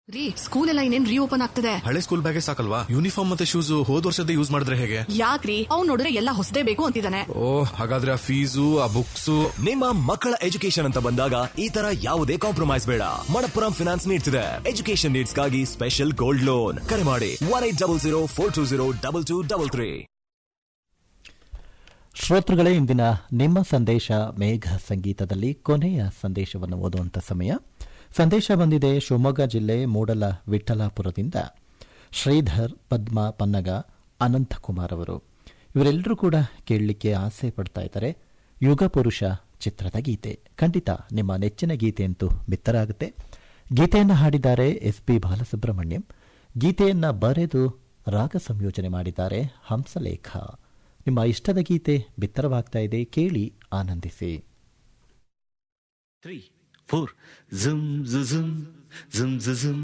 ರೀ ಸ್ಕೂಲ್ ಎಲ್ಲ ಇನ್ನೇನ್ ರೀಓಪನ್ ಆಗ್ತದೆ ಹಳೆ ಸ್ಕೂಲ್ ಬ್ಯಾಗೇ ಸಾಕಲ್ವಾ ಯೂನಿಫಾರ್ಮ್ ಮತ್ತೆ ಶೂಸ್ ಹೋದ್ ವರ್ಷದ ಯೂಸ್ ಮಾಡಿದ್ರೆ ಹೇಗೆ ಯಾಕ್ರಿ ಅವ್ನ್ ನೋಡಿದ್ರೆ ಎಲ್ಲ ಹೊಸದೇ ಬೇಕು ಅಂತಿದ್ದಾನೆ ಓ ಹಾಗಾದ್ರೆ ಆ ಫೀಸು ಆ ಬುಕ್ಸ್ ನಿಮ್ಮ ಮಕ್ಕಳ ಎಜುಕೇಶನ್ ಅಂತ ಬಂದಾಗ ಈ ತರ ಯಾವುದೇ ಕಾಂಪ್ರಮೈಸ್ ಬೇಡ ಮಣಪ್ಪುರಂ ಫಿನಾನ್ಸ್ ನೀಡ್ಸ್ ಇದೆ ಎಜುಕೇಶನ್ ನೀಡ್ಸ್ ಗಾಗಿ ಸ್ಪೆಷಲ್ ಗೋಲ್ಡ್ ಲೋನ್ ಕರೆ ಮಾಡಿ one eight double zero four two zero double two double three ಶ್ರೋತೃಗಳೇ ಇಂದಿನ ನಿಮ್ಮ ಸಂದೇಶ ಮೇಘ ಸಂಗೀತದಲ್ಲಿ ಕೊನೆಯ ಸಂದೇಶವನ್ನು ಓದುವಂತ ಸಮಯ ಸಂದೇಶ ಬಂದಿದೆ ಶಿವಮೊಗ್ಗ ಜಿಲ್ಲೆ ಮೂಡಲ ವಿಠಲಾಪುರದಿಂದ ಶ್ರೀಧರ್ ಪದ್ಮ ಪನ್ನಗ ಅನಂತಕುಮಾರ್ ಅವರು ಇವರೆಲ್ಲರೂ ಕೂಡ ಕೇಳಲಿಕ್ಕೆ ಆಸೆ ಪಡ್ತಾ ಇದ್ದಾರೆ ಯುಗ ಪುರುಷ ಚಿತ್ರದ ಗೀತೆ ಖಂಡಿತ ನಿಮ್ಮ ನೆಚ್ಚಿನ ಗೀತೆ ಅಂತೂ ಬಿತ್ತರಾಗುತ್ತೆ ಗೀತೆಯನ್ನು ಹಾಡಿದ್ದಾರೆ ಎಸ್ ಪಿ ಬಾಲಸುಬ್ರಹ್ಮಣ್ಯಂ ಗೀತೆಯನ್ನ ಬರೆದು ರಾಗ ಸಂಯೋಜನೆ ಮಾಡಿದ್ದಾರೆ ಹಂಸಲೇಖ ನಿಮ್ಮ ಇಷ್ಟದ ಗೀತೆ ಬಿತ್ತರವಾಗ್ತಾ ಇದೆ ಕೇಳಿ ಆನಂದಿಸಿ three, four, zoom, zoom, zoom, zoom, zoom, zoom.